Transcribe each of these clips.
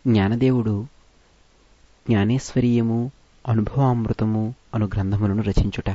జ్ఞానదేవుడు జ్ఞానేశ్వరీయము అనుభవామృతము అను గ్రంథములను రచించుట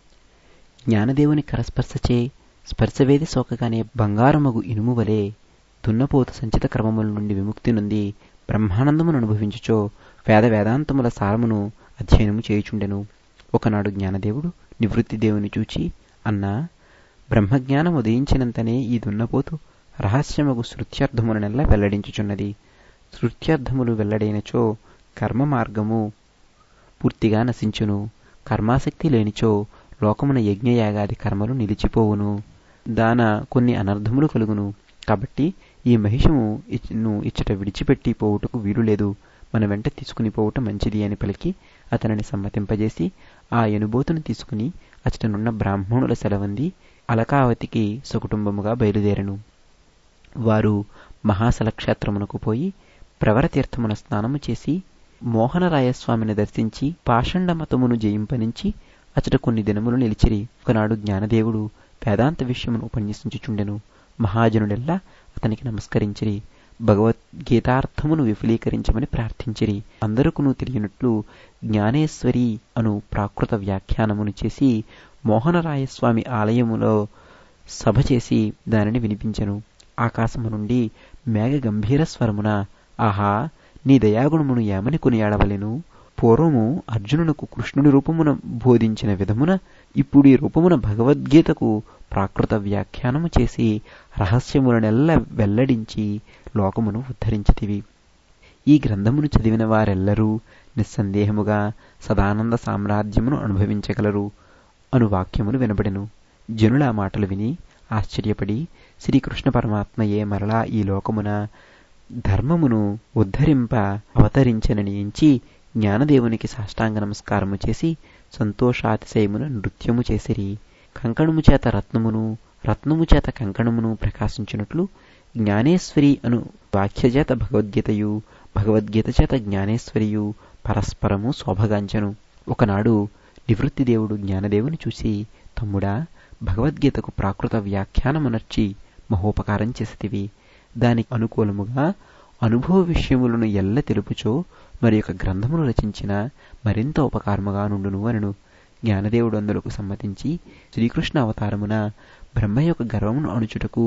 జ్ఞానదేవుని కరస్పర్శచే స్పర్శవేది సోకగానే బంగారమగు ఇనుము వలె దున్నపోతు సంచిత క్రమముల నుండి విముక్తి నుండి బ్రహ్మానందమును అనుభవించుచో వేద వేదాంతముల సారమును అధ్యయనము చేయుచుండెను ఒకనాడు జ్ఞానదేవుడు నివృత్తి దేవుని చూచి అన్నా బ్రహ్మజ్ఞానం ఉదయించినంతనే ఈ దున్నపోతు రహస్యమగు శృత్యర్థములనెల్లా వెల్లడించుచున్నది శృత్యర్థములు వెల్లడైనచో కర్మ మార్గము పూర్తిగా నశించును కర్మాసక్తి లేనిచో లోకమున యజ్ఞయాగాది కర్మలు నిలిచిపోవును దాన కొన్ని అనర్థములు కలుగును కాబట్టి ఈ మహిషము ను ఇచ్చట విడిచిపెట్టి పోవుటకు వీలు లేదు మన వెంట తీసుకుని పోవుట మంచిది అని పలికి అతనిని సమ్మతింపజేసి ఆ ఎనుబోతును తీసుకుని అచటనున్న బ్రాహ్మణుల సెలవంది అలకావతికి సకుటుంబముగా బయలుదేరను వారు మహాసల క్షేత్రమునకు పోయి ప్రవరతీర్థమున స్నానము చేసి మోహనరాయస్వామిని దర్శించి పాషండ మతమును జయింపనించి అచట కొన్ని దినములు నిలిచిరి ఒకనాడు జ్ఞానదేవుడు వేదాంత విషయమును ఉపన్యసించుచుండెను మహాజనుడెల్లా అతనికి నమస్కరించిరి భగవద్గీతార్థమును విఫులీకరించమని ప్రార్థించిరి అందరుకును తెలియనట్లు జ్ఞానేశ్వరి అను ప్రాకృత వ్యాఖ్యానమును చేసి మోహనరాయస్వామి ఆలయములో సభ చేసి దానిని వినిపించెను ఆకాశము నుండి మేఘ గంభీర స్వరమున ఆహా నీ దయాగుణమును ఏమని కొనియాడవలెను పూర్వము అర్జునునకు కృష్ణుని రూపమున బోధించిన విధమున ఇప్పుడు ఈ రూపమున భగవద్గీతకు ప్రాకృత వ్యాఖ్యానము చేసి రహస్యములనెల్ల వెల్లడించి లోకమును ఉద్ధరించితివి ఈ గ్రంథమును చదివిన వారెల్లరూ నిస్సందేహముగా సదానంద సామ్రాజ్యమును అనుభవించగలరు అను వాక్యములు వినబడెను జనుల ఆ మాటలు విని ఆశ్చర్యపడి శ్రీకృష్ణ పరమాత్మయే మరలా ఈ లోకమున ధర్మమును ఉద్ధరింప అవతరించనని ఎంచి జ్ఞానదేవునికి సాష్టాంగ నమస్కారము చేసి సంతోషాతిశయమున నృత్యము చేసిరి కంకణము చేత రత్నమును రత్నము చేత కంకణమును ప్రకాశించినట్లు జ్ఞానేశ్వరి అను వాక్యచేత భగవద్గీతయు భగవద్గీత చేత జ్ఞానేశ్వరియు పరస్పరము శోభగాంచను ఒకనాడు నివృత్తి దేవుడు జ్ఞానదేవుని చూసి తమ్ముడా భగవద్గీతకు ప్రాకృత వ్యాఖ్యానమునర్చి మహోపకారం చేసితివి దానికి అనుకూలముగా అనుభవ విషయములను ఎల్ల తెలుపుచో మరి యొక్క గ్రంథమును రచించిన మరింత ఉపకారముగా నుండును అనను జ్ఞానదేవుడు అందులకు సమ్మతించి శ్రీకృష్ణ అవతారమున బ్రహ్మ యొక్క గర్వమును అణుచుటకు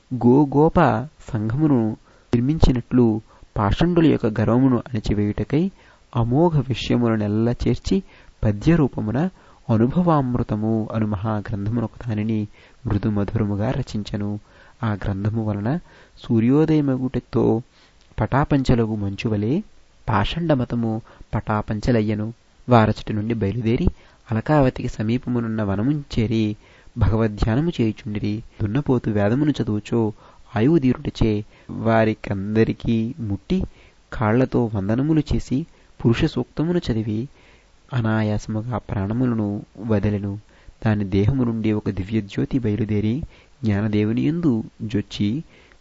గోగోప సంఘమును నిర్మించినట్లు పాషండుల యొక్క గర్వమును అణిచివేయుటకై అమోఘ విషయములనెల్ల చేర్చి పద్య రూపమున అనుభవామృతము అను మహాగ్రంథమునొక దానిని మృదు మధురముగా రచించను ఆ గ్రంథము వలన సూర్యోదయమగుటతో పటాపంచలగు మంచువలే పాషండ మతము పటాపంచలయ్యను వారచటి నుండి బయలుదేరి అలకావతికి సమీపమునున్న వనము చేరి భగవద్ధ్యానము చేయుచుండిరి దున్నపోతు వేదమును చదువుచో ఆయువు దీరుటచే వారికందరికీ ముట్టి కాళ్లతో వందనములు చేసి పురుష సూక్తమును చదివి అనాయాసముగా ప్రాణములను వదలెను దాని దేహము నుండి ఒక దివ్యజ్యోతి బయలుదేరి జ్ఞానదేవుని ఎందు జొచ్చి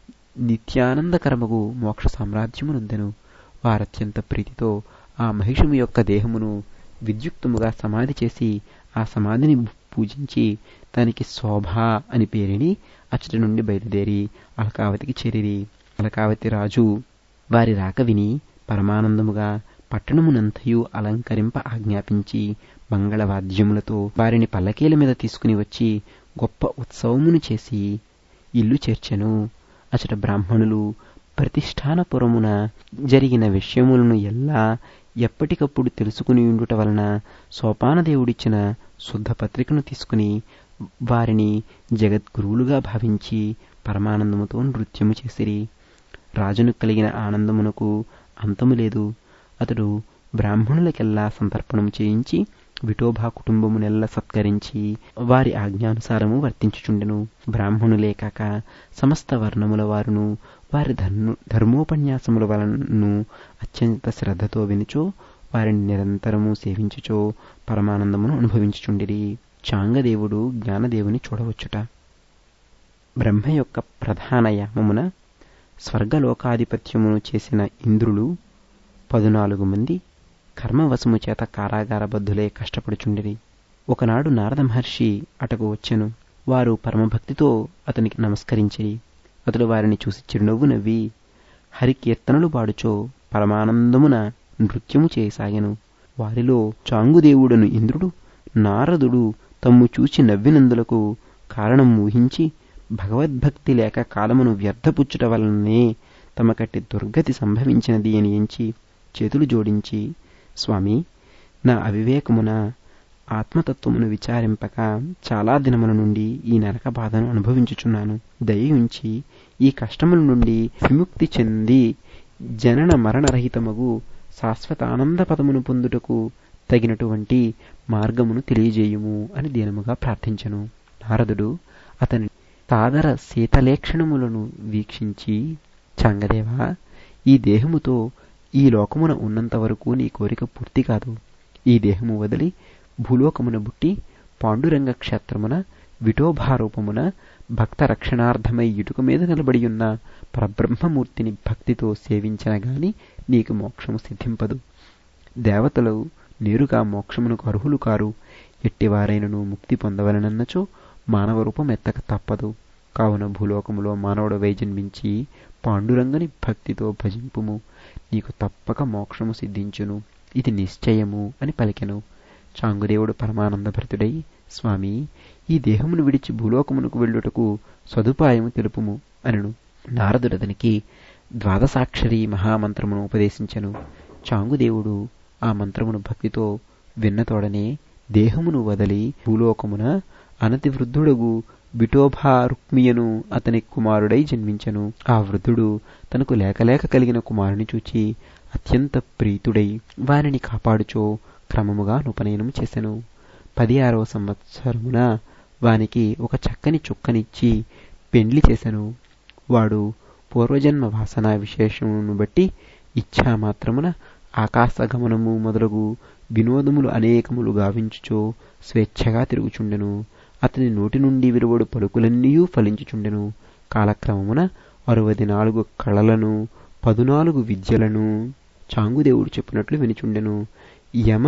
నిత్యానందకరమగు మోక్ష సామ్రాజ్యమునందెను వారత్యంత ప్రీతితో ఆ మహిషము యొక్క దేహమును విద్యుక్తముగా సమాధి చేసి ఆ సమాధిని పూజించి దానికి శోభ అని పేరిని అచ్చటి నుండి బయలుదేరి అలకావతికి చేరిరి అలకావతి రాజు వారి రాక విని పరమానందముగా పట్టణమునంతయు అలంకరింప ఆజ్ఞాపించి మంగళవాద్యములతో వారిని పల్లకీల మీద తీసుకుని వచ్చి గొప్ప ఉత్సవమును చేసి ఇల్లు చేర్చెను అచట బ్రాహ్మణులు ప్రతిష్టానపురమున జరిగిన విషయములను ఎల్లా ఎప్పటికప్పుడు తెలుసుకుని ఉండుట వలన సోపానదేవుడిచ్చిన శుద్ధ పత్రికను తీసుకుని వారిని జగద్గురువులుగా భావించి పరమానందముతో నృత్యము చేసిరి రాజును కలిగిన ఆనందమునకు అంతము లేదు అతడు బ్రాహ్మణులకెల్లా సంతర్పణం చేయించి విఠోబా కుటుంబమునెల్ల సత్కరించి వారి ఆజ్ఞానుసారము వర్తించుచుండెను బ్రాహ్మణులే కాక సమస్త వర్ణముల వారును వారి ధర్మ ధర్మోపన్యాసముల వలన అత్యంత శ్రద్ధతో వినుచో వారిని నిరంతరము సేవించుచో పరమానందమును అనుభవించుచుండిరి చాంగదేవుడు జ్ఞానదేవుని చూడవచ్చుట బ్రహ్మ యొక్క ప్రధాన యామమున స్వర్గలోకాధిపత్యమును చేసిన ఇంద్రులు పదునాలుగు మంది కర్మవశము చేత కారాగారబద్ధులే కష్టపడుచుండిరి ఒకనాడు నారద మహర్షి అటకు వచ్చెను వారు పరమభక్తితో అతనికి నమస్కరించిరి అతడు వారిని చూసి చిరునవ్వు నవ్వి హరికీర్తనలు పాడుచో పరమానందమున నృత్యము చేయసాగెను వారిలో చాంగుదేవుడను ఇంద్రుడు నారదుడు తమ్ము చూచి నవ్వినందులకు కారణం ఊహించి భగవద్భక్తి లేక కాలమును వ్యర్థపుచ్చుట వలననే తమకట్టి దుర్గతి సంభవించినది అని ఎంచి చేతులు జోడించి స్వామి నా అవివేకమున ఆత్మతత్వమును విచారింపక చాలా దినముల నుండి ఈ నరక బాధను అనుభవించుచున్నాను దయించి ఈ కష్టముల నుండి విముక్తి చెంది జనన మరణరహితమగు శాశ్వతానంద పదమును పొందుటకు తగినటువంటి మార్గమును తెలియజేయుము అని దీనముగా ప్రార్థించను నారదుడు అతని సాదర శీతలేక్షణములను వీక్షించి చంగదేవా ఈ దేహముతో ఈ లోకమున ఉన్నంత వరకు నీ కోరిక పూర్తి కాదు ఈ దేహము వదిలి భూలోకమున బుట్టి పాండురంగ క్షేత్రమున విఠోభారూపమున భక్త రక్షణార్థమై ఇటుక మీద నిలబడి ఉన్న పరబ్రహ్మమూర్తిని భక్తితో సేవించిన గాని నీకు మోక్షము సిద్ధింపదు దేవతలు నేరుగా మోక్షమునకు అర్హులు కారు ఎట్టివారైనను ముక్తి పొందవలనన్నచో మానవ రూపం ఎత్తక తప్పదు కావున భూలోకములో మానవుడవై జన్మించి పాండురంగని భక్తితో భజింపుము నీకు తప్పక మోక్షము సిద్ధించును ఇది నిశ్చయము అని పలికెను చాంగుదేవుడు పరమానందభరితుడై స్వామి ఈ దేహమును విడిచి భూలోకమునకు వెళ్ళుటకు సదుపాయము తెలుపుము అనను నారదుడతనికి ద్వాదశాక్షరి మహామంత్రమును ఉపదేశించెను చాంగుదేవుడు ఆ మంత్రమును భక్తితో విన్నతోడనే దేహమును వదలి భూలోకమున అనతి వృద్ధుడగు బిటోభా రుక్మియను అతని కుమారుడై జన్మించెను ఆ వృద్ధుడు తనకు లేకలేక కలిగిన కుమారుని చూచి అత్యంత ప్రీతుడై వారిని కాపాడుచో క్రమముగా ఉపనయనం చేసెను పది ఆరవ సంవత్సరమున వానికి ఒక చక్కని చుక్కనిచ్చి పెండ్లి చేసెను వాడు పూర్వజన్మ వాసన విశేషమును బట్టి ఇచ్ఛా మాత్రమున ఆకాశగమనము మొదలగు వినోదములు అనేకములు గావించుచో స్వేచ్ఛగా తిరుగుచుండెను అతని నోటి నుండి విలువడు పలుకులన్నీయూ ఫలించుచుండెను కాలక్రమమున అరవది నాలుగు కళలను పదునాలుగు విద్యలను చాంగుదేవుడు చెప్పినట్లు వినిచుండెను యమ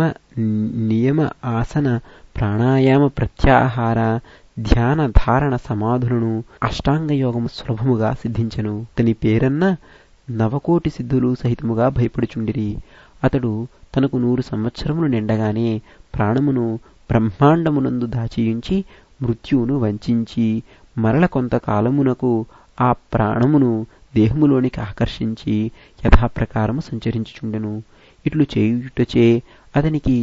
నియమ ఆసన ప్రాణాయామ ప్రత్యాహార ధ్యాన ధారణ సమాధులను అష్టాంగ యోగము సులభముగా సిద్ధించెను అతని పేరన్న నవకోటి సిద్ధులు సహితముగా భయపడుచుండిరి అతడు తనకు నూరు సంవత్సరములు నిండగానే ప్రాణమును బ్రహ్మాండమునందు దాచియుంచి మృత్యువును వంచించి మరల కొంతకాలమునకు ఆ ప్రాణమును దేహములోనికి ఆకర్షించి యథాప్రకారము సంచరించుచుండెను ఇట్లు చేయుటచే అతనికి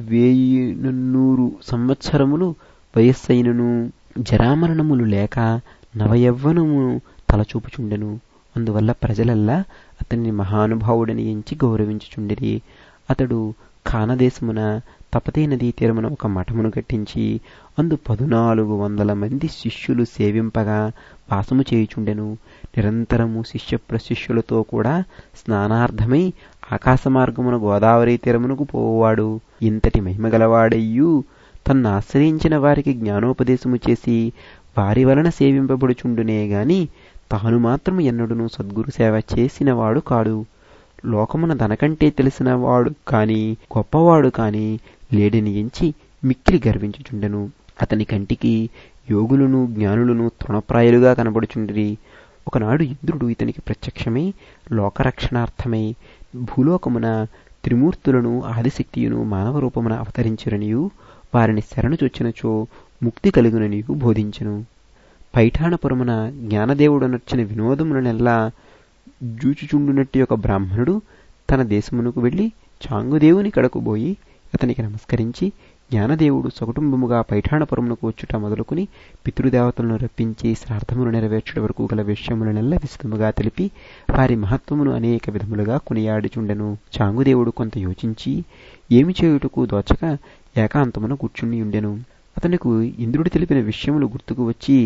వేయినూరు సంవత్సరములు వయస్సైనను జరామరణములు లేక నవయవ్వనము తలచూపుచుండెను అందువల్ల ప్రజలల్లా అతన్ని మహానుభావుడని ఎంచి గౌరవించుచుండిరి అతడు ఖానదేశమున తపతే నదీ తీరమున ఒక మఠమును కట్టించి అందు పదునాలుగు వందల మంది శిష్యులు సేవింపగా వాసము చేయుచుండెను నిరంతరము శిష్య ప్రశిష్యులతో కూడా స్నానార్థమై ఆకాశ మార్గమున గోదావరి తీరమునకు పోవాడు ఇంతటి మహిమగలవాడయ్యూ తన్ను ఆశ్రయించిన వారికి జ్ఞానోపదేశము చేసి వారి వలన సేవింపబడుచుండునే గాని తాను మాత్రము ఎన్నడును సద్గురు సేవ చేసినవాడు కాడు లోకమున తనకంటే తెలిసిన వాడు కాని గొప్పవాడు కాని లేడిని ఎంచి మిక్కిలి గర్వించుచుండెను అతని కంటికి యోగులను జ్ఞానులను తృణప్రాయులుగా కనబడుచుండిరి ఒకనాడు ఇంద్రుడు ఇతనికి ప్రత్యక్షమై లోకరక్షణార్థమై భూలోకమున త్రిమూర్తులను ఆదిశక్తియును మానవ రూపమున అవతరించిరనియు వారిని శరణు చొచ్చినచో ముక్తి కలుగుననియు బోధించెను పైఠాణపురమున జ్ఞానదేవుడనొచ్చిన వినోదములనెల్లా జూచుచుండునట్టి ఒక బ్రాహ్మణుడు తన దేశమునకు వెళ్లి చాంగుదేవుని కడకు పోయి అతనికి నమస్కరించి జ్ఞానదేవుడు సకుటుంబముగా పైఠాణపురమునకు వచ్చుట మొదలుకుని పితృదేవతలను రప్పించి శ్రార్థమును నెరవేర్చుట వరకు గల విషయములనెల్ల విశదముగా తెలిపి వారి మహత్వమును అనేక విధములుగా కొనియాడుచుండెను చాంగుదేవుడు కొంత యోచించి ఏమి చేయుటకు దోచక ఏకాంతమున కూర్చుని ఉండెను అతనికి ఇంద్రుడు తెలిపిన విషయములు గుర్తుకు వచ్చి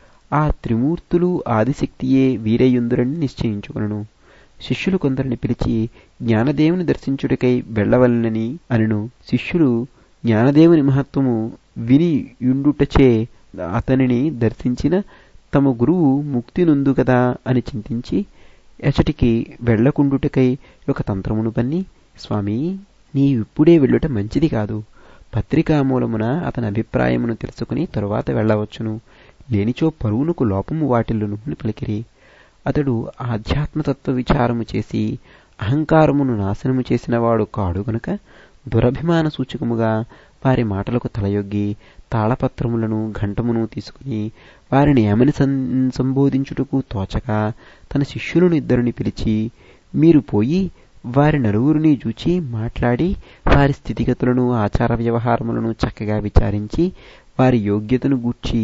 ఆ త్రిమూర్తులు ఆదిశక్తియే వీరయ్యుందురని నిశ్చయించుకొనను శిష్యులు కొందరిని పిలిచి జ్ఞానదేవుని దర్శించుటకై వెళ్లవలనని అనను శిష్యులు జ్ఞానదేవుని మహత్వము విని యుండుటచే అతనిని దర్శించిన తమ గురువు ముక్తి నొందు కదా అని చింతించి ఎచటికి వెళ్లకుండుటకై ఒక తంత్రమును పన్ని స్వామి నీవిప్పుడే వెళ్ళుట మంచిది కాదు పత్రికామూలమున అతని అభిప్రాయమును తెలుసుకుని తరువాత వెళ్ళవచ్చును లేనిచో పరువునకు లోపము వాటిల్లును అని పలికిరి అతడు ఆధ్యాత్మతత్వ విచారము చేసి అహంకారమును నాశనము చేసినవాడు కాడు గనుక దురభిమాన సూచకముగా వారి మాటలకు తలయొగ్గి తాళపత్రములను ఘంటమును తీసుకుని వారిని ఏమని సంబోధించుటకు తోచక తన శిష్యులను ఇద్దరిని పిలిచి మీరు పోయి వారి నలుగురిని చూచి మాట్లాడి వారి స్థితిగతులను ఆచార వ్యవహారములను చక్కగా విచారించి వారి యోగ్యతను గూర్చి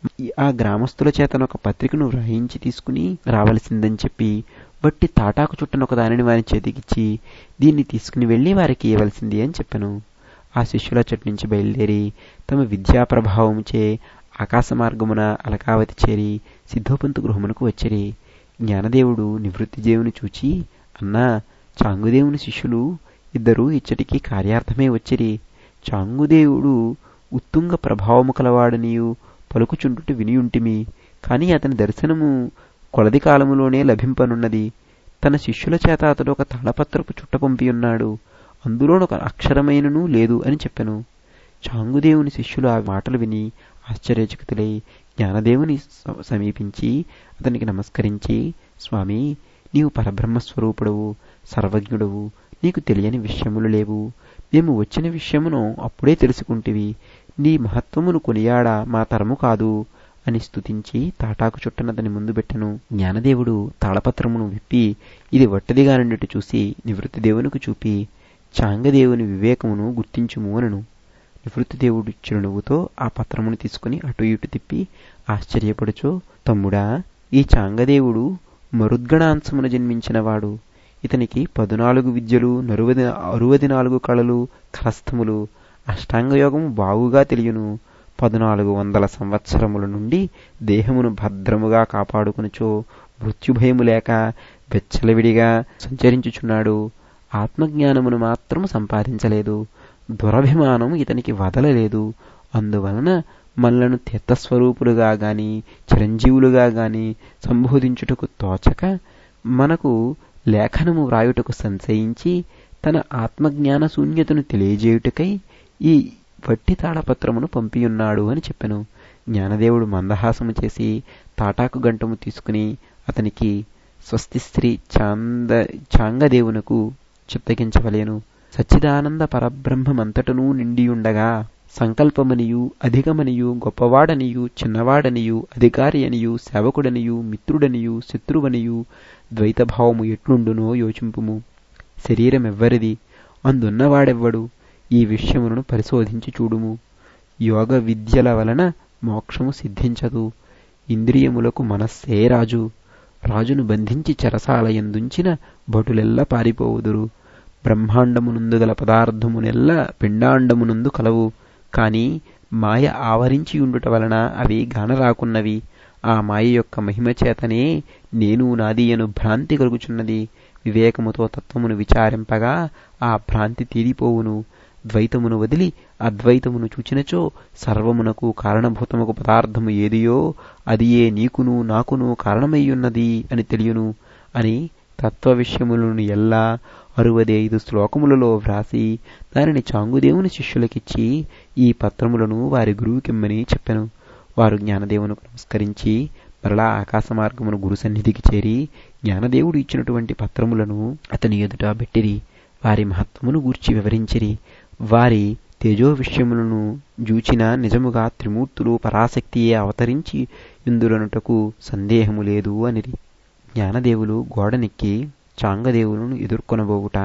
ఆ గ్రామస్తుల చేతను ఒక పత్రికను వ్రాయించి తీసుకుని రావలసిందని చెప్పి బట్టి తాటాకు చుట్టను ఒక దానిని వారి చేతికిచ్చి దీన్ని తీసుకుని వెళ్లి వారికి ఇవ్వవలసింది అని చెప్పాను ఆ శిష్యుల చెట్టు నుంచి బయలుదేరి తమ విద్యా ప్రభావముచే ఆకాశ మార్గమున అలకావతి చేరి సిద్ధోపంతు గృహమునకు వచ్చిరి జ్ఞానదేవుడు నివృత్తి దేవుని చూచి అన్నా చాంగుదేవుని శిష్యులు ఇద్దరు ఇచ్చటికి కార్యార్థమే వచ్చిరి చాంగుదేవుడు ఉత్తుంగ ప్రభావము కలవాడనియు పలుకుచుండుట వినియుంటిమి కాని అతని దర్శనము కొలది కాలములోనే లభింపనున్నది తన శిష్యుల చేత అతడు ఒక తాళపత్రపు చుట్ట పంపియున్నాడు అందులోనొక అక్షరమైనను లేదు అని చెప్పెను చాంగుదేవుని శిష్యులు ఆ మాటలు విని ఆశ్చర్యచకితులై జ్ఞానదేవుని సమీపించి అతనికి నమస్కరించి స్వామి నీవు పరబ్రహ్మస్వరూపుడవు సర్వజ్ఞుడవు నీకు తెలియని విషయములు లేవు మేము వచ్చిన విషయమును అప్పుడే తెలుసుకుంటివి నీ మహత్వమును కొనియాడ మా తరము కాదు అని స్తుతించి తాటాకు చుట్టనతని ముందు పెట్టెను జ్ఞానదేవుడు తాళపత్రమును విప్పి ఇది వట్టదిగా నుండి చూసి నివృత్తి దేవునికి చూపి చాంగదేవుని వివేకమును గుర్తించుము అనను నివృత్తిదేవుడు చిరునవ్వుతో ఆ పత్రమును తీసుకుని అటు ఇటు తిప్పి ఆశ్చర్యపడుచో తమ్ముడా ఈ చాంగదేవుడు మరుద్గణాంశమున జన్మించినవాడు ఇతనికి పదునాలుగు విద్యలు నరువది అరువది నాలుగు కళలు కరస్థములు అష్టాంగయోగము బాగుగా తెలియను పద్నాలుగు వందల సంవత్సరముల నుండి దేహమును భద్రముగా కాపాడుకునిచో మృత్యుభయము లేక వెచ్చలవిడిగా సంచరించుచున్నాడు ఆత్మజ్ఞానమును మాత్రము సంపాదించలేదు దురభిమానం ఇతనికి వదలలేదు అందువలన మనలను తీర్థస్వరూపులుగా గాని చిరంజీవులుగా గాని సంబోధించుటకు తోచక మనకు లేఖనము వ్రాయుటకు సంశయించి తన ఆత్మజ్ఞాన శూన్యతను తెలియజేయుటకై ఈ వట్టి తాళపత్రమును పంపియున్నాడు అని చెప్పెను జ్ఞానదేవుడు మందహాసము చేసి తాటాకు గంటము తీసుకుని అతనికి స్వస్తి స్త్రీ చాంద చాంగదేవునకు చిత్తగించవలేను సచ్చిదానంద పరబ్రహ్మమంతటను నిండియుండగా సంకల్పమనియు అధికమనియు గొప్పవాడనియు చిన్నవాడనియు అధికారి అనియు సేవకుడనియు మిత్రుడనియు శత్రువనియు ద్వైతభావము ఎట్లుండునో యోచింపుము శరీరమెవ్వరిది అందున్నవాడెవ్వడు ఈ విషయములను పరిశోధించి చూడుము యోగ విద్యల వలన మోక్షము సిద్ధించదు ఇంద్రియములకు మనస్సే రాజు రాజును బంధించి చెరసాలయందుంచిన భటులెల్ల పారిపోవుదురు బ్రహ్మాండమునందు గల పదార్థమునెల్ల పిండాండమునందు కలవు కాని మాయ ఆవరించియుండుట వలన అవి గానరాకున్నవి ఆ మాయ యొక్క మహిమ చేతనే నేను నాదియను భ్రాంతి కలుగుచున్నది వివేకముతో తత్వమును విచారింపగా ఆ భ్రాంతి తీరిపోవును ద్వైతమును వదిలి అద్వైతమును చూచినచో సర్వమునకు కారణభూతముకు పదార్థము ఏదియో అది ఏ నీకును నాకును కారణమయ్యున్నది అని తెలియను అని తత్వ విషయములను ఎల్లా అరువది ఐదు శ్లోకములలో వ్రాసి దానిని చాంగుదేవుని శిష్యులకిచ్చి ఈ పత్రములను వారి గురువుకిమ్మని చెప్పెను వారు జ్ఞానదేవునికి నమస్కరించి మరలా ఆకాశ మార్గమును గురు సన్నిధికి చేరి జ్ఞానదేవుడు ఇచ్చినటువంటి పత్రములను అతని ఎదుట పెట్టిరి వారి మహత్వమును గూర్చి వివరించిరి వారి తేజో విషయములను జూచిన నిజముగా త్రిమూర్తులు పరాశక్తియే అవతరించి ఇందులనుటకు సందేహము లేదు అనిరి జ్ఞానదేవులు గోడనెక్కి చాంగదేవులను ఎదుర్కొనబోవుట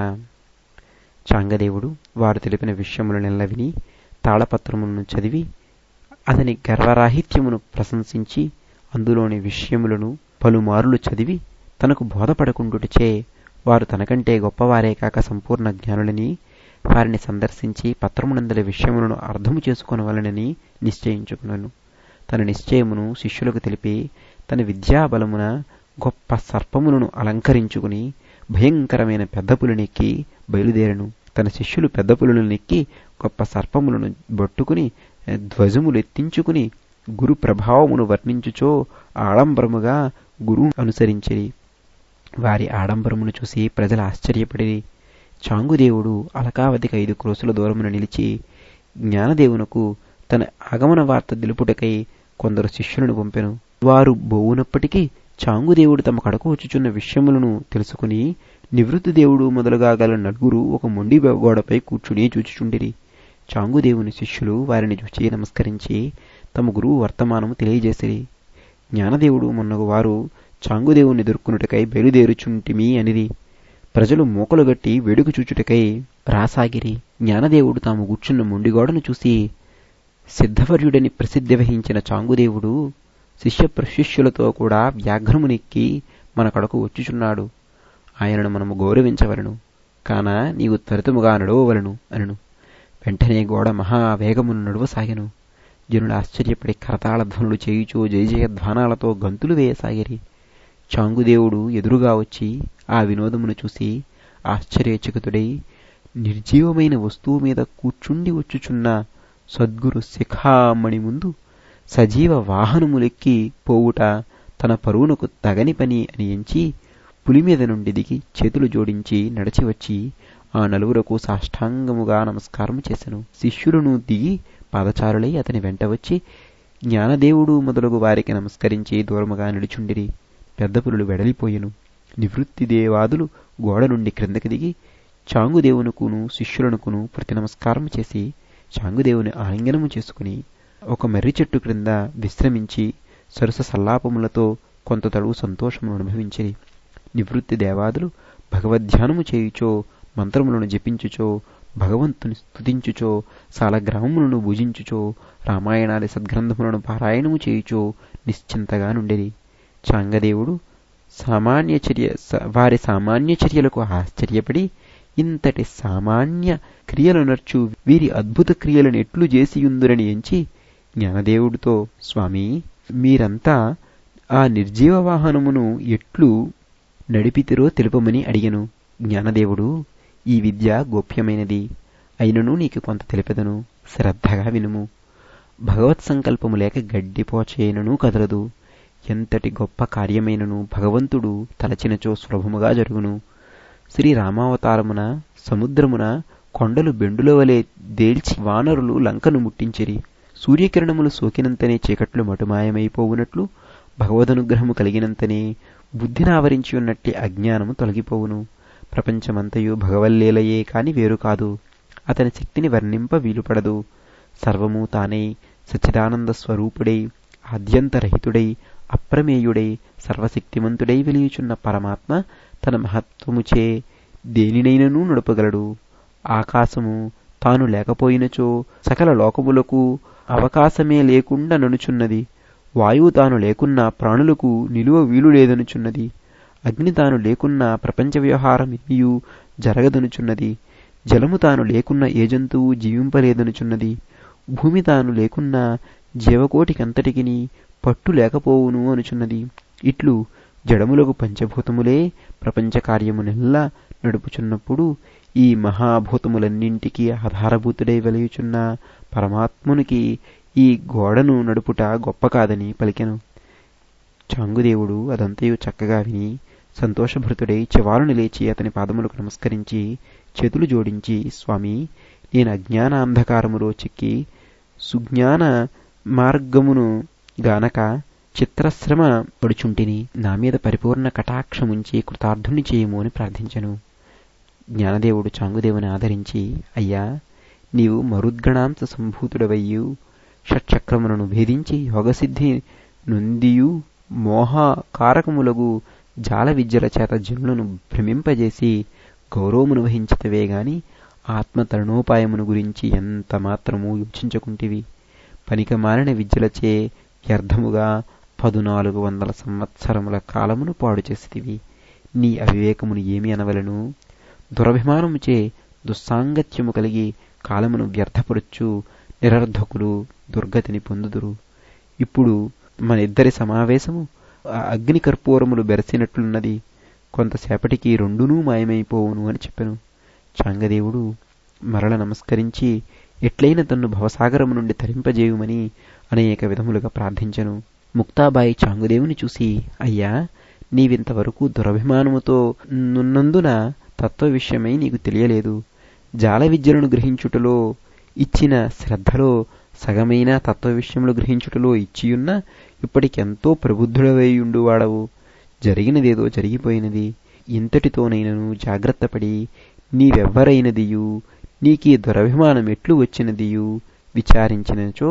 చాంగదేవుడు వారు తెలిపిన విషయములనెల్ల విని తాళపత్రములను చదివి అతని గర్వరాహిత్యమును ప్రశంసించి అందులోని విషయములను పలుమారులు చదివి తనకు బోధపడకుండుటచే వారు తనకంటే గొప్పవారే కాక సంపూర్ణ జ్ఞానులని వారిని సందర్శించి పత్రమునందల విషయములను అర్థము చేసుకొనవలనని నిశ్చయించుకున్నాను తన నిశ్చయమును శిష్యులకు తెలిపి తన విద్యాబలమున గొప్ప సర్పములను అలంకరించుకుని భయంకరమైన పెద్ద పులినెక్కి బయలుదేరను తన శిష్యులు పెద్ద పులులను నెక్కి గొప్ప సర్పములను బట్టుకుని ధ్వజములెత్తించుకుని గురు ప్రభావమును వర్ణించుచో ఆడంబరముగా గురువు అనుసరించిరి వారి ఆడంబరమును చూసి ప్రజలు ఆశ్చర్యపడిరి చాంగుదేవుడు అలకావతికి ఐదు క్రోసుల దూరమున నిలిచి జ్ఞానదేవునకు తన ఆగమన వార్త తెలుపుటకై కొందరు శిష్యులను పంపెను వారు బోవునప్పటికీ చాంగుదేవుడు తమ కడకు వచ్చుచున్న విషయములను తెలుసుకుని నివృత్తి దేవుడు మొదలుగా గల నలుగురు ఒక మొండి గోడపై కూర్చుని చూచుచుండిరి చాంగుదేవుని శిష్యులు వారిని చూచి నమస్కరించి తమ గురువు వర్తమానము తెలియజేసిరి జ్ఞానదేవుడు మొన్నగు వారు చాంగుదేవుని ఎదుర్కొనుటకై బయలుదేరుచుంటిమి అనిది ప్రజలు మూకలు గట్టి వేడుక చూచుటకై రాసాగిరి జ్ఞానదేవుడు తాము కూర్చున్న మొండిగోడను చూసి సిద్ధవర్యుడని ప్రసిద్ధి వహించిన చాంగుదేవుడు శిష్య ప్రశిష్యులతో కూడా వ్యాఘ్రమునెక్కి మన కడకు వచ్చుచున్నాడు ఆయనను మనము గౌరవించవలను కాన నీవు త్వరితముగా నడవవలను అనను వెంటనే గోడ మహావేగమును నడువసాగెను జనులు ఆశ్చర్యపడి కరతాళ ధ్వనులు చేయుచో జయజయ ధ్వానాలతో గంతులు వేయసాగిరి చాంగుదేవుడు ఎదురుగా వచ్చి ఆ వినోదమును చూసి ఆశ్చర్యచకితుడై నిర్జీవమైన వస్తువు మీద కూర్చుండి వచ్చుచున్న సద్గురు శిఖామణి ముందు సజీవ వాహనములెక్కి పోవుట తన పరువునకు తగని పని అని ఎంచి పులి మీద నుండి దిగి చేతులు జోడించి నడిచి వచ్చి ఆ నలుగురకు సాష్టాంగముగా నమస్కారం చేసెను శిష్యులను దిగి పాదచారులై అతని వెంట వచ్చి జ్ఞానదేవుడు మొదలగు వారికి నమస్కరించి దూరముగా నిలుచుండిరి పెద్ద పులులు వెడలిపోయెను నివృత్తి దేవాదులు గోడ నుండి క్రిందకి దిగి చాంగుదేవునుకును శిష్యులనుకును ప్రతి నమస్కారం చేసి చాంగుదేవుని ఆలింగనము చేసుకుని ఒక మర్రి చెట్టు క్రింద విశ్రమించి సరుస సల్లాపములతో కొంత తడువు సంతోషమును అనుభవించిరి నివృత్తి దేవాదులు భగవద్ధ్యానము చేయుచో మంత్రములను జపించుచో భగవంతుని స్తుతించుచో సాలగ్రామములను భుజించుచో రామాయణాది సద్గ్రంథములను పారాయణము చేయుచో నిశ్చింతగా నుండిరి చాంగదేవుడు సామాన్య చర్య వారి సామాన్య చర్యలకు ఆశ్చర్యపడి ఇంతటి సామాన్య క్రియలు నర్చు వీరి అద్భుత క్రియలను ఎట్లు చేసియుందురని ఎంచి జ్ఞానదేవుడితో స్వామి మీరంతా ఆ నిర్జీవ వాహనమును ఎట్లు నడిపితిరో తెలుపమని అడిగను జ్ఞానదేవుడు ఈ విద్య గోప్యమైనది అయినను నీకు కొంత తెలిపెదను శ్రద్ధగా వినుము భగవత్ సంకల్పము లేక గడ్డిపోచేయనను కదలదు ఎంతటి గొప్ప కార్యమైనను భగవంతుడు తలచినచో సులభముగా జరుగును శ్రీరామావతారమున సముద్రమున కొండలు బెండుల వలె దేల్చి వానరులు లంకను ముట్టించిరి సూర్యకిరణములు సోకినంతనే చీకట్లు మటుమాయమైపోవునట్లు భగవదనుగ్రహము కలిగినంతనే బుద్ధిని ఆవరించి ఉన్నట్టి అజ్ఞానము తొలగిపోవును ప్రపంచమంతయు భగవల్లీలయే కాని వేరు కాదు అతని శక్తిని వర్ణింప వీలుపడదు సర్వము తానై సచ్చిదానంద స్వరూపుడై ఆద్యంతరహితుడై అప్రమేయుడై సర్వశక్తిమంతుడై వెలియుచున్న పరమాత్మ తన మహత్వముచే దేనినైనను నడుపగలడు ఆకాశము తాను లేకపోయినచో సకల లోకములకు అవకాశమే లేకుండా నడుచున్నది వాయువు తాను లేకున్నా ప్రాణులకు నిలువ వీలు లేదనుచున్నది అగ్ని తాను లేకున్నా ప్రపంచ వ్యవహారం ఏమియూ జరగదనుచున్నది జలము తాను లేకున్నా ఏ జంతువు జీవింపలేదనుచున్నది భూమి తాను లేకున్నా జీవకోటికంతటికిని పట్టు లేకపోవును అనుచున్నది ఇట్లు జడములకు పంచభూతములే ప్రపంచ కార్యమునెల్లా నడుపుచున్నప్పుడు ఈ మహాభూతములన్నింటికీ ఆధారభూతుడై వెలియుచున్న పరమాత్మునికి ఈ గోడను నడుపుట గొప్ప కాదని పలికెను చాంగుదేవుడు అదంతయు చక్కగా విని సంతోషభృతుడై చివాలుని లేచి అతని పాదములకు నమస్కరించి చేతులు జోడించి స్వామి నేను అజ్ఞాన అంధకారములో చిక్కి సుజ్ఞాన మార్గమును గానక చిత్రశ్రమ పడుచుంటిని నా మీద పరిపూర్ణ కటాక్షముంచి కృతార్థుని చేయము అని ప్రార్థించను జ్ఞానదేవుడు చాంగుదేవుని ఆదరించి అయ్యా నీవు మరుద్గణాంశ సంభూతుడవయ్యు షట్చక్రములను భేదించి యోగసిద్ధి నుందియు మోహ కారకములగు జాల విద్యల చేత జనులను భ్రమింపజేసి గౌరవమును వహించితవే గాని ఆత్మతరణోపాయమును గురించి ఎంత మాత్రము యోచించుకుంటివి పనిక మారిన విద్యలచే వ్యర్థముగా పదునాలుగు వందల సంవత్సరముల కాలమును పాడు చేసితివి నీ అవివేకమును ఏమి అనవలను దురభిమానముచే దుస్సాంగత్యము కలిగి కాలమును వ్యర్థపరుచు నిరర్ధకులు దుర్గతిని పొందుదురు ఇప్పుడు మన ఇద్దరి సమావేశము అగ్ని కర్పూరములు బెరసినట్లున్నది కొంతసేపటికి రెండునూ మాయమైపోవును అని చెప్పెను చాంగదేవుడు మరల నమస్కరించి ఎట్లయిన తన్ను భవసాగరము నుండి తరింపజేయుమని అనేక విధములుగా ప్రార్థించెను ముక్తాబాయి చాంగుదేవుని చూసి అయ్యా నీవింతవరకు దురభిమానముతో నున్నందున తత్వ విషయమై నీకు తెలియలేదు జాల విద్యలను గ్రహించుటలో ఇచ్చిన శ్రద్ధలో సగమైన తత్వ విషయంలో గ్రహించుటలో ఇచ్చియున్న ఇప్పటికెంతో ప్రబుద్ధుడవై ఉండువాడవు జరిగినదేదో జరిగిపోయినది ఇంతటితోనైనను జాగ్రత్తపడి నీవెవ్వరైనదియు నీకీ దురభిమానం ఎట్లు వచ్చినదియు విచారించినచో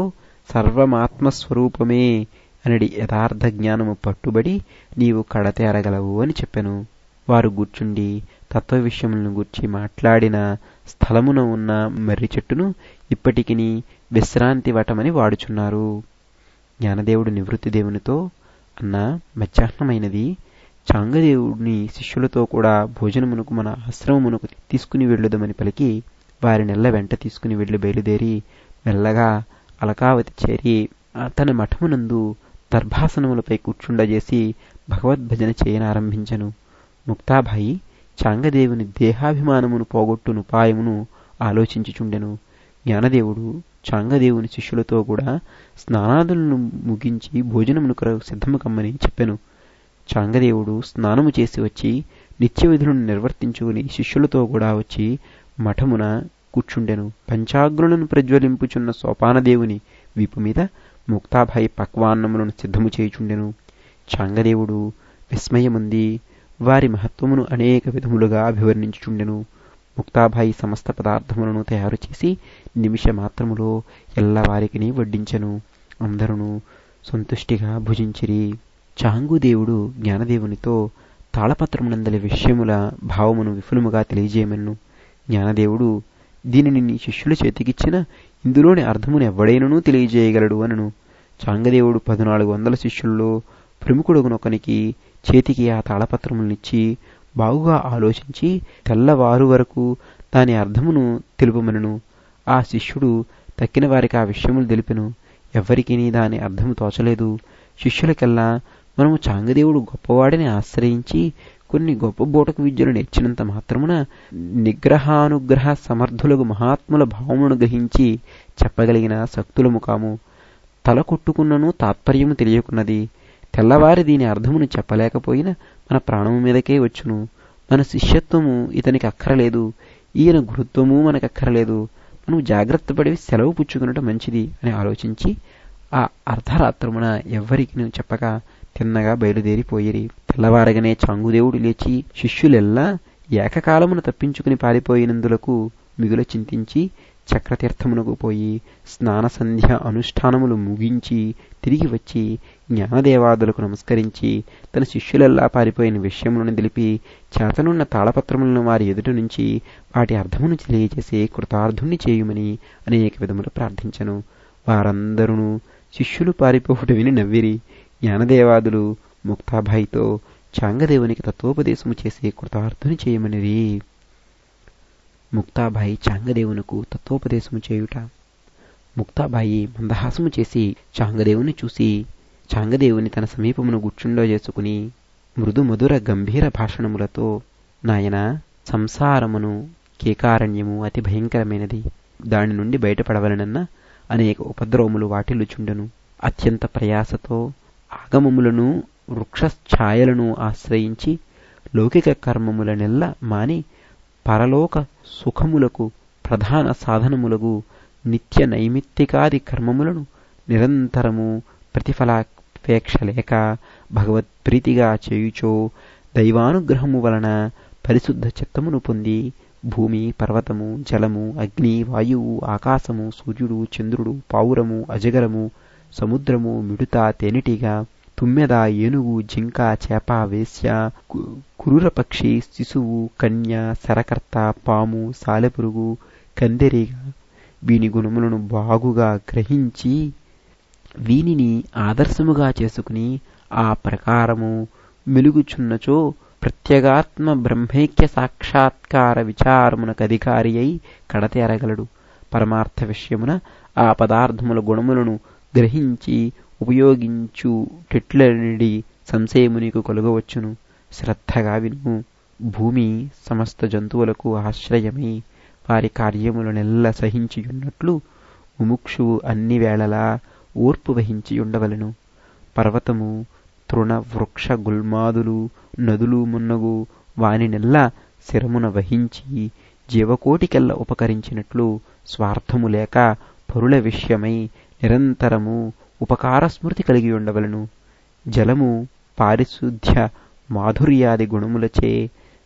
సర్వమాత్మస్వరూపమే అనడి యథార్థ జ్ఞానము పట్టుబడి నీవు కడతేరగలవు అని చెప్పెను వారు కూర్చుండి తత్వ విషయములను గుర్చి మాట్లాడిన స్థలమున ఉన్న మర్రి చెట్టును ఇప్పటికిని విశ్రాంతి వటమని వాడుచున్నారు జ్ఞానదేవుడు నివృత్తి దేవునితో అన్న మధ్యాహ్నమైనది చాంగదేవుడిని శిష్యులతో కూడా భోజనమునకు మన ఆశ్రమమునకు తీసుకుని వెళ్ళుదమని పలికి వారి నెల్ల వెంట తీసుకుని వెళ్లి బయలుదేరి మెల్లగా అలకావతి చేరి తన మఠమునందు దర్భాసనములపై కూర్చుండజేసి భగవద్భజన చేయనారంభించను ముక్తాబాయి చాంగదేవుని దేహాభిమానమును పోగొట్టునుపాయమును ఆలోచించుచుండెను జ్ఞానదేవుడు చాంగదేవుని శిష్యులతో కూడా స్నానాదులను ముగించి భోజనమును సిద్ధము కమ్మని చెప్పెను చాంగదేవుడు స్నానము చేసి వచ్చి నిత్య విధులను నిర్వర్తించుకుని శిష్యులతో కూడా వచ్చి మఠమున కూర్చుండెను పంచాగ్రులను ప్రజ్వలింపుచున్న సోపానదేవుని వీపు మీద ముక్తాభాయి పక్వాన్నములను సిద్ధము చేయుచుండెను చాంగదేవుడు విస్మయముంది వారి మహత్వమును అనేక విధములుగా అభివర్ణించుచుండెను ముక్తాభాయి సమస్త పదార్థములను తయారు చేసి నిమిష మాత్రములో ఎల్లవారికిని వడ్డించెను అందరూ సంతుష్టిగా భుజించిరి చాంగుదేవుడు జ్ఞానదేవునితో తాళపత్రమునందలి విషయముల భావమును విఫులముగా తెలియజేయమన్ను జ్ఞానదేవుడు దీనిని నీ శిష్యుల చేతికిచ్చిన ఇందులోని అర్థమును ఎవడైనను తెలియజేయగలడు అనను చాంగదేవుడు పద్నాలుగు వందల శిష్యుల్లో ప్రముఖుడుగునొకనికి చేతికి ఆ తాళపత్రములనిచ్చి బాగుగా ఆలోచించి తెల్లవారు వరకు దాని అర్థమును తెలుపమనను ఆ శిష్యుడు తక్కిన వారికి ఆ విషయములు తెలిపెను ఎవ్వరికీ దాని అర్థము తోచలేదు శిష్యులకెల్లా మనము చాంగదేవుడు గొప్పవాడిని ఆశ్రయించి కొన్ని గొప్ప బోటకు విద్యలు నేర్చినంత మాత్రమున నిగ్రహానుగ్రహ సమర్థులకు మహాత్ముల భావమును గ్రహించి చెప్పగలిగిన శక్తులము కాము తల కొట్టుకున్నను తాత్పర్యము తెలియకున్నది తెల్లవారి దీని అర్థమును చెప్పలేకపోయినా మన ప్రాణము మీదకే వచ్చును మన శిష్యత్వము ఇతనికి అక్కరలేదు ఈయన గురుత్వము మనకక్కరలేదు మనం జాగ్రత్త పడి సెలవు పుచ్చుకునటం మంచిది అని ఆలోచించి ఆ అర్ధరాత్రమున ఎవ్వరికి చెప్పక తిన్నగా బయలుదేరిపోయిరి తెల్లవారగానే చాంగుదేవుడు లేచి శిష్యులెల్లా ఏకకాలమున తప్పించుకుని పారిపోయినందులకు మిగుల చింతించి చక్రతీర్థమునకు పోయి స్నాన సంధ్య అనుష్ఠానములు ముగించి తిరిగి వచ్చి జ్ఞానదేవాదులకు నమస్కరించి తన శిష్యులెల్లా పారిపోయిన విషయములను తెలిపి చేతనున్న తాళపత్రములను వారి ఎదుట నుంచి వాటి అర్థమును తెలియజేసి కృతార్థుణ్ణి చేయుమని అనేక విధములు ప్రార్థించను వారందరూ శిష్యులు పారిపోవుట విని నవ్విరి జ్ఞానదేవాదులు ముక్తాభాయితో చాంగదేవునికి తత్వోపదేశము చేసి కృతార్థుని చేయమనిరి ముక్తాబాయి చాంగదేవునకు తత్వోపదేశము చేయుట ముక్తాబాయి మందహాసము చేసి చాంగదేవుని చూసి చాంగదేవుని తన సమీపమును గుర్చుండో చేసుకుని మృదు మధుర గంభీర భాషణములతో నాయన సంసారమును కేకారణ్యము అతి భయంకరమైనది దాని నుండి బయటపడవలనన్న అనేక ఉపద్రవములు వాటిల్లుచుండెను అత్యంత ప్రయాసతో ఆగమములను వృక్షఛాయలను ఆశ్రయించి లౌకిక కర్మములనెల్ల మాని పరలోక సుఖములకు ప్రధాన సాధనములకు నిత్య నైమిత్తికాది కర్మములను నిరంతరము ప్రతిఫలాపేక్ష లేక భగవత్ప్రీతిగా చేయుచో దైవానుగ్రహము వలన పరిశుద్ధ చిత్తమును పొంది భూమి పర్వతము జలము అగ్ని వాయువు ఆకాశము సూర్యుడు చంద్రుడు పావురము అజగరము సముద్రము మిడుత తేనెటీగ తుమ్మెద ఏనుగు జింక చేప వేశ్య కురుర పక్షి శిశువు కన్య శరకర్త పాము సాలెపురుగు కందెరీగ వీని గుణములను బాగుగా గ్రహించి వీనిని ఆదర్శముగా చేసుకుని ఆ ప్రకారము మెలుగుచున్నచో ప్రత్యేగాత్మ బ్రహ్మైక్య సాక్షాత్కార విచారమునకు అధికారి అయి కడతేరగలడు పరమార్థ విషయమున ఆ పదార్థముల గుణములను గ్రహించి ఉపయోగించుటెట్లనిడి సంశయము నీకు కలుగవచ్చును శ్రద్ధగా విను భూమి సమస్త జంతువులకు ఆశ్రయమై వారి కార్యములనెల్ల సహించియున్నట్లు ముముక్షువు అన్ని వేళలా ఓర్పు వహించి ఉండవలను పర్వతము తృణ వృక్ష గుల్మాదులు నదులు మున్నగు వానినెల్లా శిరమున వహించి జీవకోటికెల్ల ఉపకరించినట్లు స్వార్థము లేక పరుల విషయమై నిరంతరము ఉపకార స్మృతి కలిగి ఉండవలను జలము పారిశుద్ధ్య మాధుర్యాది గుణములచే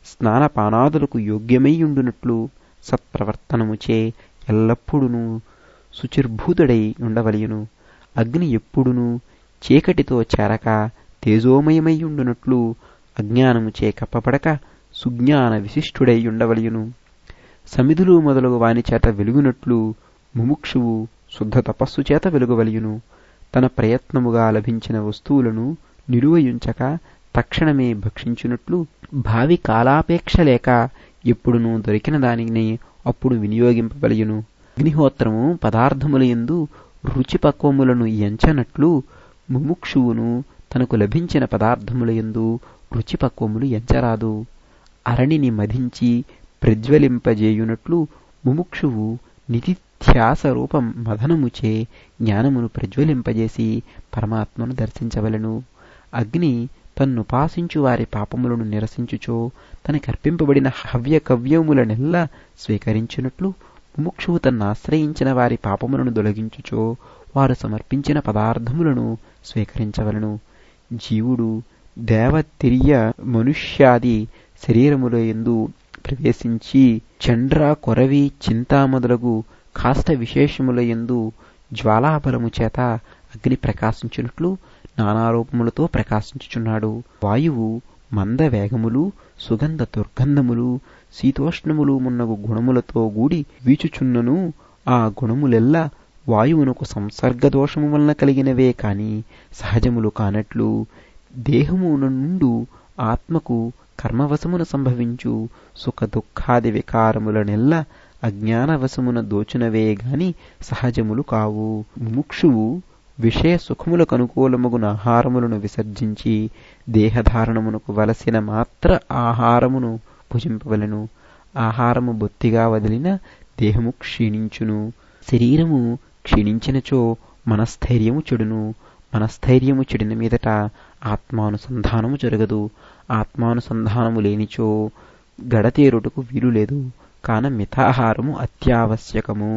స్నానపానాదులకు యోగ్యమైయుండునట్లు సత్ప్రవర్తనముచే ఎల్లప్పుడూ శుచిర్భూతుడై ఉండవలయును అగ్ని ఎప్పుడును చీకటితో చేరక తేజోమయమైయుండునట్లు అజ్ఞానముచే కప్పబడక సుజ్ఞాన విశిష్టుడై ఉండవలయును సమిధులు మొదలగు వాని చేత వెలుగునట్లు ముముక్షువు శుద్ధ తపస్సు చేత వెలుగవలయును తన ప్రయత్నముగా లభించిన వస్తువులను నిలువయుంచక తక్షణమే భక్షించునట్లు భావి కాలాపేక్ష లేక ఎప్పుడునూ దొరికిన దానిని అప్పుడు వినియోగింపవలయును అగ్నిహోత్రము పదార్థముల యందు రుచి పక్వములను ఎంచనట్లు ముముక్షువును తనకు లభించిన పదార్థముల యందు రుచి పక్వములు ఎంచరాదు అరణిని మధించి ప్రజ్వలింపజేయునట్లు ముముక్షువు నిధిధ్యాస రూపం మదనముచే జ్ఞానమును ప్రజ్వలింపజేసి పరమాత్మను దర్శించవలను అగ్ని తన్నుపాసించు వారి పాపములను నిరసించుచో తనకర్పింపబడిన హవ్య కవ్యములనెల్లా స్వీకరించినట్లు ముముక్షువు తన్నాశ్రయించిన వారి పాపములను దొలగించుచో వారు సమర్పించిన పదార్థములను స్వీకరించవలను జీవుడు దేవతిర్య మనుష్యాది శరీరముల ఎందు ప్రవేశించి చండ్ర కొరవి చింతా మొదలగు కాష్ట విశేషముల ఎందు జ్వాలాబలము చేత అగ్ని ప్రకాశించినట్లు నానారూపములతో ప్రకాశించుచున్నాడు వాయువు మంద వేగములు సుగంధ దుర్గంధములు శీతోష్ణములు మున్నగు గుణములతో గూడి వీచుచున్నను ఆ గుణములెల్లా వాయువునకు సంసర్గదోషము వలన కలిగినవే కాని సహజములు కానట్లు దేహము నుండు ఆత్మకు కర్మవశమున సంభవించు సుఖ దుఃఖాది వికారములనెల్లా అజ్ఞానవశమున దోచునవే గాని సహజములు కావు ముముక్షువు విషయ సుఖములకు అనుకూలమగున ఆహారములను విసర్జించి దేహధారణమునకు వలసిన మాత్ర ఆహారమును భుజింపవలను ఆహారము బొత్తిగా వదిలిన దేహము క్షీణించును శరీరము క్షీణించినచో మనస్థైర్యము చెడును మనస్థైర్యము చెడిన మీదట ఆత్మానుసంధానము జరగదు ఆత్మానుసంధానము లేనిచో గడతేరుటకు వీలు లేదు కాన మితాహారము అత్యావశ్యకము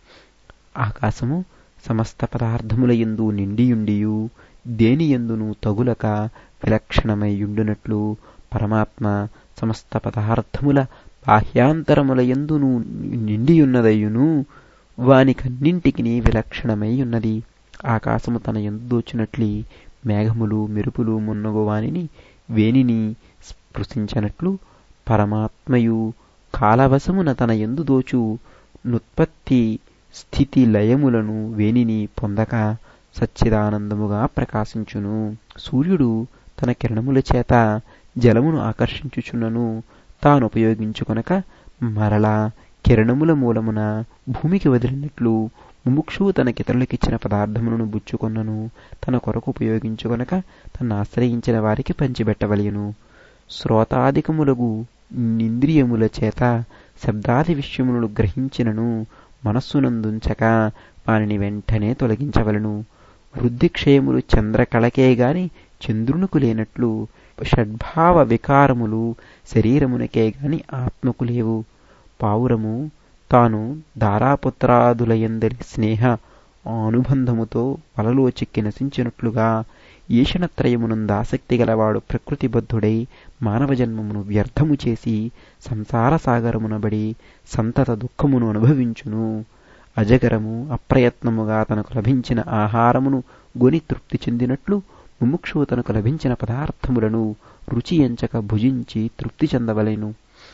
ఆకాశము సమస్త పదార్థముల ఎందు నిండియుండియు దేని ఎందును తగులక విలక్షణమైయుండునట్లు పరమాత్మ సమస్త పదార్థముల బాహ్యాంతరముల ఎందును నిండియున్నదయ్యును వానికన్నింటికి విలక్షణమై ఉన్నది ఆకాశము తన ఎందు దోచినట్లి మేఘములు మెరుపులు మున్నగు వానిని వేనిని స్పృశించనట్లు పరమాత్మయు కాలవశమున తన ఎందు దోచు నుత్పత్తి స్థితి లయములను వేనిని పొందక సచ్చిదానందముగా ప్రకాశించును సూర్యుడు తన కిరణముల చేత జలమును ఆకర్షించుచున్నను తాను ఉపయోగించుకొనక మరలా కిరణముల మూలమున భూమికి వదిలినట్లు ముముక్షువు తనకితరులకిచ్చిన పదార్థములను బుచ్చుకొన్నను తన కొరకు ఉపయోగించుకొనక తన ఆశ్రయించిన వారికి పంచిపెట్టవలయను శ్రోతాధికములగు నింద్రియముల చేత శబ్దాది విషయములను గ్రహించినను మనస్సునందుంచక వానిని వెంటనే తొలగించవలను వృద్ధిక్షయములు చంద్రకళకే గాని చంద్రునకు లేనట్లు షడ్భావ వికారములు శరీరమునకే గాని ఆత్మకు లేవు పావురము తాను దారాపుత్రాదులయందరి స్నేహ అనుబంధముతో వలలో చిక్కి నశించినట్లుగా ఈషణత్రయమునందు ఆసక్తి గలవాడు ప్రకృతిబద్ధుడై మానవ జన్మమును వ్యర్థము చేసి సంసార సాగరమునబడి సంతత దుఃఖమును అనుభవించును అజగరము అప్రయత్నముగా తనకు లభించిన ఆహారమును గొని తృప్తి చెందినట్లు ముముక్షువు తనకు లభించిన పదార్థములను రుచి ఎంచక భుజించి తృప్తి చెందవలెను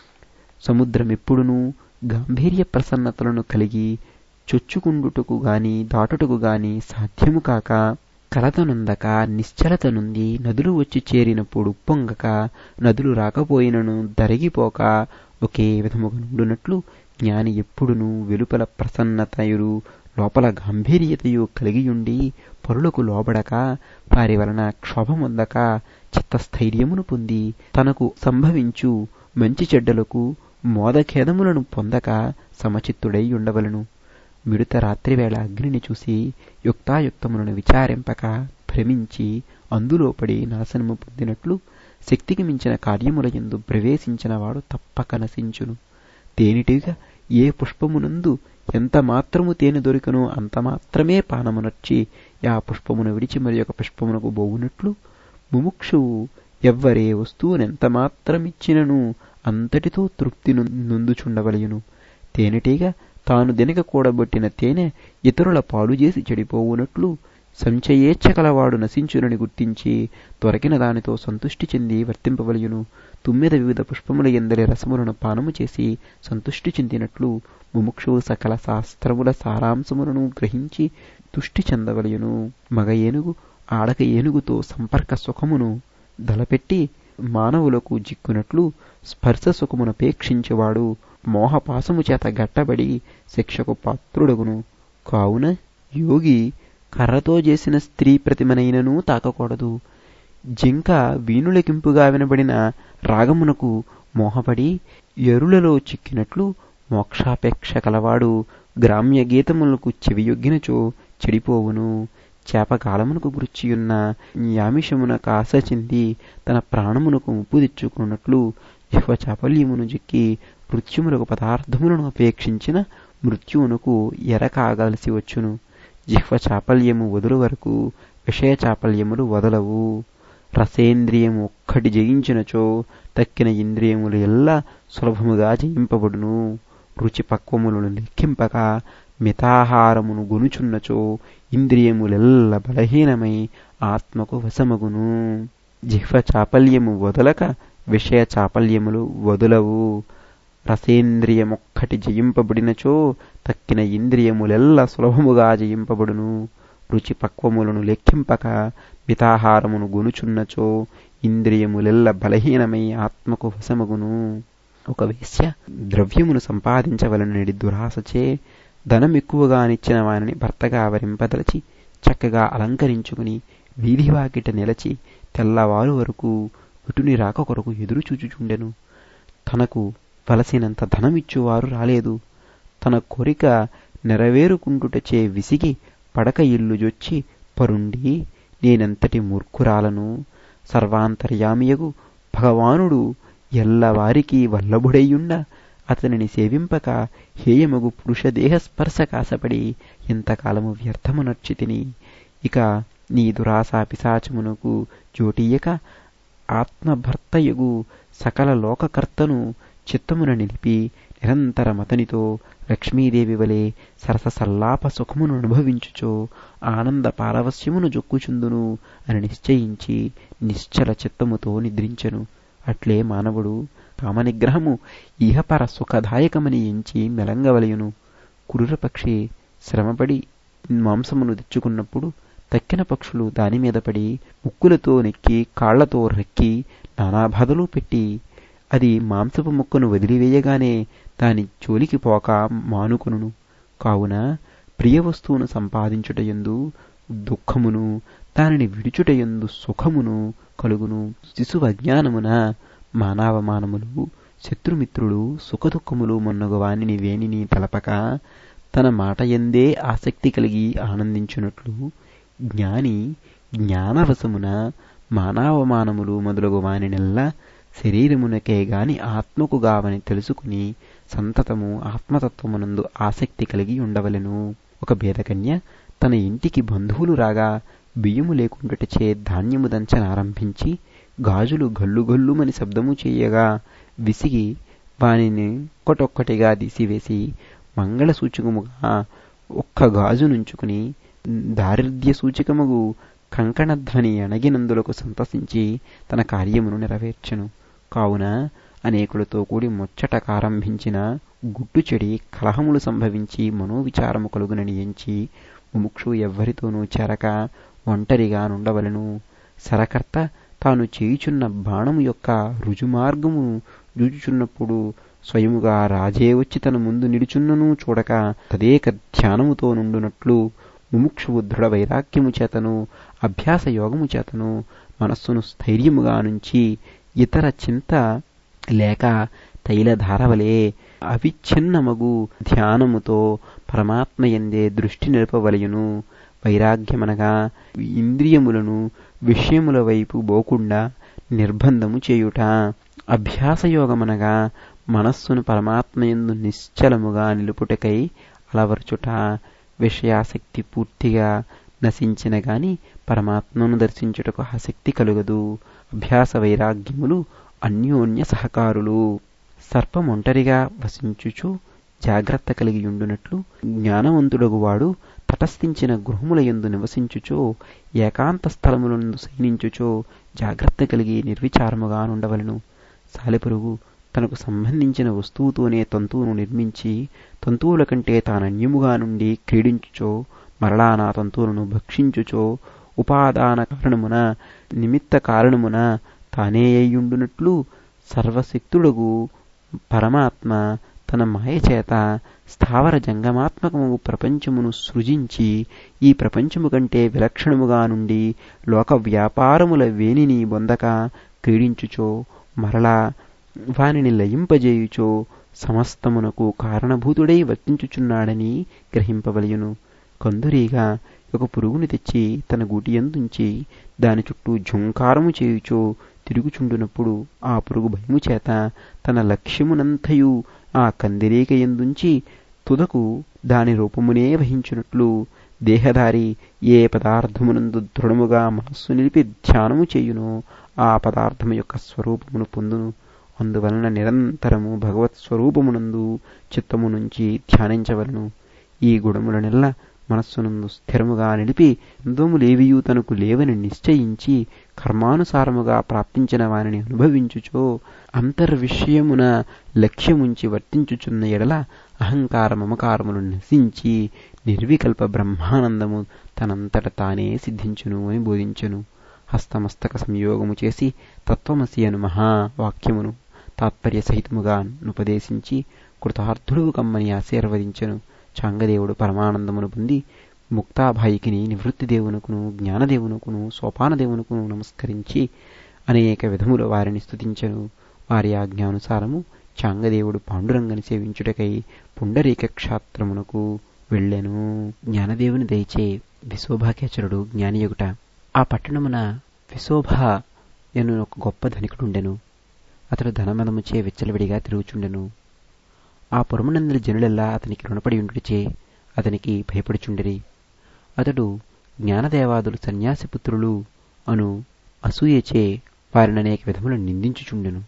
సముద్రమెప్పుడునూ గాంభీర్య ప్రసన్నతలను కలిగి చొచ్చుకుండుటకు గాని దాటుటకు గాని సాధ్యము కాక కలతనుందక నిశ్చలత నుండి నదులు వచ్చి చేరినప్పుడు పొంగక నదులు రాకపోయినను దరిగిపోక ఒకే విధముగా నుండునట్లు జ్ఞాని ఎప్పుడునూ వెలుపల ప్రసన్నతయురు లోపల గాంభీర్యతయు కలిగియుండి పరులకు లోబడక వారి వలన క్షోభముందక చిత్తస్థైర్యమును పొంది తనకు సంభవించు మంచి చెడ్డలకు మోదఖేదములను పొందక సమచిత్తుడై ఉండవలను మిడుత రాత్రివేళ అగ్నిని చూసి యుక్తాయుక్తములను విచారింపక భ్రమించి అందులో పడి నాశనము పొందినట్లు శక్తికి మించిన కార్యముల ఎందు ప్రవేశించిన వాడు తప్పక నశించును తేనిటిగా ఏ పుష్పమునందు ఎంత మాత్రము తేనె దొరికనో అంత మాత్రమే పానమునర్చి ఆ పుష్పమును విడిచి మరి ఒక పుష్పమునకు బోవునట్లు ముముక్షువు ఎవ్వరే వస్తువునెంత మాత్రమిచ్చినను అంతటితో తృప్తి నొందుచుండవలయును తేనెటీగ తాను దెనక కూడబొట్టిన తేనె ఇతరుల పాలు చేసి చెడిపోవునట్లు సంచయేచ్ఛ కలవాడు నశించునని గుర్తించి దొరికిన దానితో సంతుష్టి చెంది వర్తింపవలయును తుమ్మెద వివిధ పుష్పముల ఎందరి రసములను పానము చేసి సంతుష్టి చెందినట్లు ముముక్షువు సకల శాస్త్రముల సారాంశములను గ్రహించి తుష్టి చెందవలయును మగ ఏనుగు ఆడక ఏనుగుతో సంపర్క సుఖమును దలపెట్టి మానవులకు జిక్కునట్లు స్పర్శ సుఖమునపేక్షించేవాడు మోహపాసము చేత గట్టబడి శిక్షకు పాత్రుడగును కావున యోగి కర్రతో చేసిన స్త్రీ ప్రతిమనైనను తాకకూడదు జింక వీణులకింపుగా వినబడిన రాగమునకు మోహపడి ఎరులలో చిక్కినట్లు మోక్షాపేక్ష కలవాడు గ్రామ్య గీతములకు చెవియొగ్గినచో చెడిపోవును చేపకాలమునకు గుర్చియున్న యామిషమునకు ఆశ చెంది తన ప్రాణమునకు ముప్పు తెచ్చుకున్నట్లు జిహ్వ చాపల్యమును జిక్కి మృత్యుములకు పదార్థములను అపేక్షించిన మృత్యువునకు ఎరకాగలసి వచ్చును జిహ్వ చాపల్యము వదులు వరకు విషయ చాపల్యములు వదలవు రసేంద్రియము ఒక్కటి జయించినచో తక్కిన ఇంద్రియములు ఎల్లా సులభముగా జయింపబడును రుచి పక్వములను లెక్కింపక మితాహారమును గొనుచున్నచో ఇంద్రియములెల్ల బలహీనమై ఆత్మకు వశమగును జిహ్వ చాపల్యము వదలక విషయ చాపల్యములు వదులవు రసేంద్రియమొక్కటి జయింపబడినచో తక్కిన ఇంద్రియములెల్ల సులభముగా జయింపబడును రుచి పక్వములను లెక్కింపక మితాహారమును గొనుచున్నచో ఇంద్రియములెల్ల బలహీనమై ఆత్మకు వశమగును ఒక వేశ్య ద్రవ్యమును సంపాదించవలనని దురాశచే ధనం ఎక్కువగా నిచ్చిన వానిని భర్తగా వరింపదలచి చక్కగా అలంకరించుకుని వీధి వాకిట నిలచి తెల్లవారు వరకు విటుని రాక కొరకు ఎదురు చూచుచుండెను తనకు వలసినంత ధనమిచ్చువారు రాలేదు తన కోరిక నెరవేరుకుంటుటచే విసిగి పడక ఇల్లు జొచ్చి పరుండి నేనెంతటి మూర్ఖురాలను సర్వాంతర్యామియగు భగవానుడు ఎల్లవారికి వల్లభుడయ్యుండ అతనిని సేవింపక హేయమగు పురుషదేహ స్పర్శ కాసపడి ఇంతకాలము వ్యర్థము నర్చితిని ఇక నీ దురాశా పిశాచమునకు జోటీయక ఆత్మభర్తయగు సకల లోకకర్తను చిత్తమున నిలిపి నిరంతరమతనితో లక్ష్మీదేవి వలె సరస సల్లాప సుఖమును అనుభవించుచో ఆనంద పారవస్యమును జొక్కుచుందును అని నిశ్చయించి నిశ్చల చిత్తముతో నిద్రించెను అట్లే మానవుడు కామనిగ్రహము ఇహపర సుఖదాయకమని ఎంచి మెలంగవలయును కురురపక్షి శ్రమపడి మాంసమును తెచ్చుకున్నప్పుడు తక్కిన పక్షులు దానిమీద పడి ముక్కులతో నెక్కి కాళ్లతో రెక్కి నానా బాధలు పెట్టి అది మాంసపు ముక్కను వదిలివేయగానే దాని జోలికి పోక మానుకొనును కావున ప్రియ వస్తువును సంపాదించుటయందు దుఃఖమును దానిని విడుచుటయందు సుఖమును కలుగును శిశువు అజ్ఞానమున మానవమానములు శత్రుమిత్రులు సుఖదుఖములు మొన్నగు వానిని వేణిని తలపక తన మాట ఎందే ఆసక్తి కలిగి ఆనందించున్నట్లు జ్ఞాని జ్ఞానవశమున మానవమానములు మొదలగు వానినెల్లా శరీరమునకే గాని ఆత్మకు గావని తెలుసుకుని సంతతము ఆత్మతత్వమునందు ఆసక్తి కలిగి ఉండవలెను ఒక భేదకన్య తన ఇంటికి బంధువులు రాగా బియ్యము లేకుండాటచే ధాన్యము దంచనారంభించి గాజులు గల్లు గల్లుమని శబ్దము చేయగా విసిగి వానిని ఒక్కటొక్కటిగా తీసివేసి మంగళ సూచకముగా ఒక్క గాజు నుంచుకుని దారిద్ర్య సూచకముగు కంకణధ్వని అణగినందులకు సంతసించి తన కార్యమును నెరవేర్చెను కావున అనేకులతో కూడి ముచ్చటకారంభించిన గుట్టు చెడి కలహములు సంభవించి మనోవిచారము కలుగునని ఎంచి ముముక్షు ఎవ్వరితోనూ చెరక ఒంటరిగా నుండవలను సరకర్త తాను చేయుచున్న బాణము యొక్క రుజుమార్గము జూచుచున్నప్పుడు స్వయముగా రాజే వచ్చి తన ముందు నిలుచున్నను చూడక తదేక ధ్యానముతో నుండునట్లు ముముక్షువు దృఢ వైరాగ్యము చేతను అభ్యాస యోగము చేతను మనస్సును స్థైర్యముగా నుంచి ఇతర చింత లేక తైలధారవలే అవిచ్ఛిన్నమగు ధ్యానముతో పరమాత్మయందే దృష్టి నిలపవలయును వైరాగ్యమనగా ఇంద్రియములను విషయముల వైపు పోకుండా నిర్బంధము చేయుట అభ్యాసయోగమనగా మనస్సును పరమాత్మయందు నిశ్చలముగా నిలుపుటకై అలవర్చుట విషయాసక్తి పూర్తిగా నశించిన గాని పరమాత్మను దర్శించుటకు ఆసక్తి కలుగదు అభ్యాస వైరాగ్యములు అన్యోన్య సహకారులు సర్పం ఒంటరిగా వసించుచు జాగ్రత్త కలిగి ఉండునట్లు జ్ఞానవంతుడగు వాడు తటస్థించిన గృహముల యందు నివసించుచో ఏకాంత స్థలములందు శయనించుచో జాగ్రత్త కలిగి నిర్విచారముగా నుండవలను సాలెపురుగు తనకు సంబంధించిన వస్తువుతోనే తంతువును నిర్మించి తంతువుల కంటే తానన్యముగా నుండి క్రీడించుచో మరలా నా తంతువులను భక్షించుచో ఉపాదాన కారణమున నిమిత్త కారణమున తానే అయ్యుండునట్లు సర్వశక్తుడగు పరమాత్మ తన మాయ చేత స్థావర జంగమాత్మకము ప్రపంచమును సృజించి ఈ ప్రపంచము కంటే విలక్షణముగా నుండి లోక వ్యాపారముల వేణిని బొందక క్రీడించుచో మరలా వానిని లయింపజేయుచో సమస్తమునకు కారణభూతుడై వర్తించుచున్నాడని గ్రహింపవలయును కందురీగా ఒక పురుగుని తెచ్చి తన గూటియందుంచి దాని చుట్టూ ఝుంకారము చేయుచో తిరుగుచుండునప్పుడు ఆ పురుగు భయము చేత తన లక్ష్యమునంతయు ఆ కందిరీక ఎందుంచి తుదకు దాని రూపమునే వహించునట్లు దేహధారి ఏ పదార్థమునందు దృఢముగా మనస్సు నిలిపి ధ్యానము చేయునో ఆ పదార్థము యొక్క స్వరూపమును పొందును అందువలన నిరంతరము భగవత్ స్వరూపమునందు చిత్తము నుంచి ధ్యానించవలను ఈ గుణములనెల్ల మనస్సునందు స్థిరముగా నిలిపి ద్వంద్వములేవియూ తనకు లేవని నిశ్చయించి కర్మానుసారముగా ప్రాప్తించిన వానిని అనుభవించుచో అంతర్విషయమున లక్ష్యముంచి వర్తించుచున్న ఎడల అహంకార మమకారములు నశించి నిర్వికల్ప బ్రహ్మానందము తనంతట తానే సిద్ధించును అని బోధించెను హస్తమస్తక సంయోగము చేసి తత్వమసి అను మహావాక్యమును తాత్పర్య సహితముగా నుపదేశించి కృతార్థుడు కమ్మని ఆశీర్వదించెను చాంగదేవుడు పరమానందమును పొంది ముక్తాభాయికిని నివృత్తి దేవునకును జ్ఞానదేవునకును సోపానదేవునకును నమస్కరించి అనేక విధముల వారిని స్తుతించెను వారి ఆజ్ఞానుసారము చాంగదేవుడు పాండురంగని సేవించుటకై పుండరీక క్షాత్రమునకు వెళ్ళెను జ్ఞానదేవుని దయచే విశోభాకేచరుడు జ్ఞానియగుట ఆ పట్టణమున విశోభ ఎను ఒక గొప్ప ధనికుడుండెను అతడు ధనమదముచే విచ్చలవిడిగా తిరుగుచుండెను ఆ పురమునందరి జనులెల్లా అతనికి రుణపడి ఉండుచే అతనికి భయపడుచుండిరి అతడు జ్ఞానదేవాదులు సన్యాసిపుత్రులు అను అసూయచే వారిని అనేక విధములు నిందించుచుండెను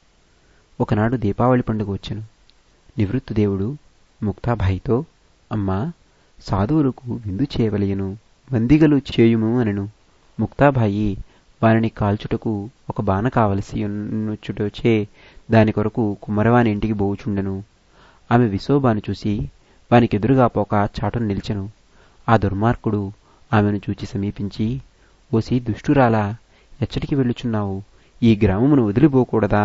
ఒకనాడు దీపావళి పండుగ వచ్చెను నివృత్తిదేవుడు ముక్తాభాయితో అమ్మా సాధువులకు విందు చేయవలయను వందిగలు చేయుము అనెను ముక్తాభాయి వారిని కాల్చుటకు ఒక బాణ కావలసి ఉన్నచుటచే దాని కొరకు కుమ్మరవాని ఇంటికి బోవుచుండెను ఆమె విశోబాను చూసి వానికెదురుగా పోక చాటును నిలిచెను ఆ దుర్మార్గుడు ఆమెను చూచి సమీపించి ఓసి దుష్టురాలా ఎచ్చటికి వెళ్ళుచున్నావు ఈ గ్రామమును వదిలిపోకూడదా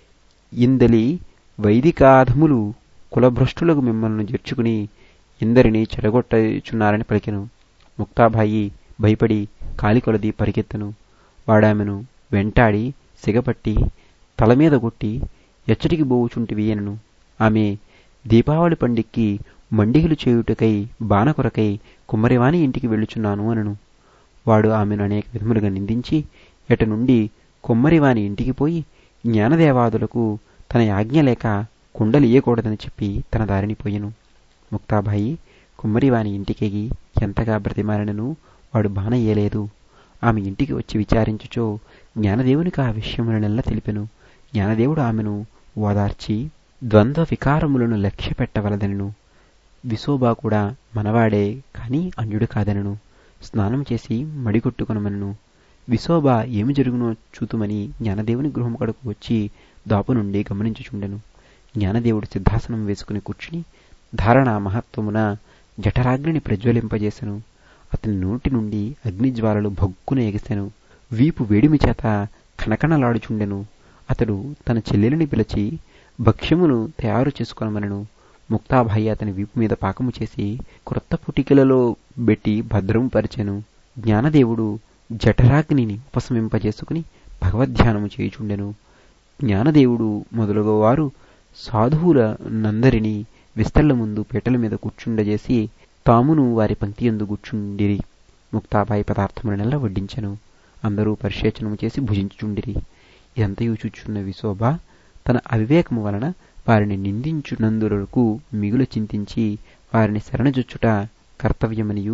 ఇందలి వైదికాధములు కులభ్రష్టులకు మిమ్మల్ని చేర్చుకుని ఇందరిని చెడగొట్టుచున్నారని పలికెను ముక్తాబాయి భయపడి కాలికొలది పరిగెత్తను వాడామెను వెంటాడి సిగపట్టి తలమీద కొట్టి ఎచ్చటికి బోవుచుంటివి అనను ఆమె దీపావళి పండిక్కి మండిగలు చేయుటకై బాణకొరకై కుమ్మరివాని ఇంటికి వెళ్ళుచున్నాను అనను వాడు ఆమెను అనేక విధములుగా నిందించి ఎట నుండి కుమ్మరివాని ఇంటికి పోయి జ్ఞానదేవాదులకు తన యాజ్ఞ లేక కుండలియకూడదని చెప్పి తన దారిని పోయెను ముక్తాబాయి కుమ్మరివాని ఇంటికెగి ఎంతగా బ్రతిమారినను వాడు బాణయ్యలేదు ఆమె ఇంటికి వచ్చి విచారించుచో జ్ఞానదేవునికి ఆ విషయములనెల్లా తెలిపెను జ్ఞానదేవుడు ఆమెను ఓదార్చి ద్వంద్వ వికారములను లక్ష్య పెట్టవలదనను విశోబా కూడా మనవాడే కాని అన్యుడు కాదనను స్నానం చేసి మడికొట్టుకొనమనను విశోబా ఏమి జరుగునో చూతుమని జ్ఞానదేవుని గృహం కడకు వచ్చి దాపు నుండి గమనించుచుండెను జ్ఞానదేవుడు సిద్ధాసనం వేసుకుని కూర్చుని ధారణ మహత్వమున జఠరాగ్నిని ప్రజ్వలింపజేసెను అతని నోటి నుండి అగ్నిజ్వాలలు భగ్గున ఎగిసెను వీపు వేడిమి చేత కణకణలాడుచుండెను అతడు తన చెల్లెలిని పిలిచి భక్ష్యమును తయారు చేసుకొనమనను ముక్తాభాయి అతని వీపు మీద పాకము చేసి క్రొత్త పుటికలలో బెట్టి భద్రం పరిచెను జ్ఞానదేవుడు జఠరాగ్నిని ఉపశమింపజేసుకుని భగవద్ధ్యానము చేయుచుండెను జ్ఞానదేవుడు మొదలుగా వారు సాధువుల నందరిని విస్తళ్ల ముందు పీటల మీద కూర్చుండజేసి తామును వారి పంక్తి ఎందు కూర్చుండిరి ముక్తాబాయి పదార్థములనెల్ల వడ్డించెను అందరూ పరిశేచనము చేసి భుజించుచుండిరి ఇదంతయు చూచున్న విశోభ తన అవివేకము వలన వారిని నిందించునందులకు మిగుల చింతించి వారిని శరణజొచ్చుట కర్తవ్యమనియు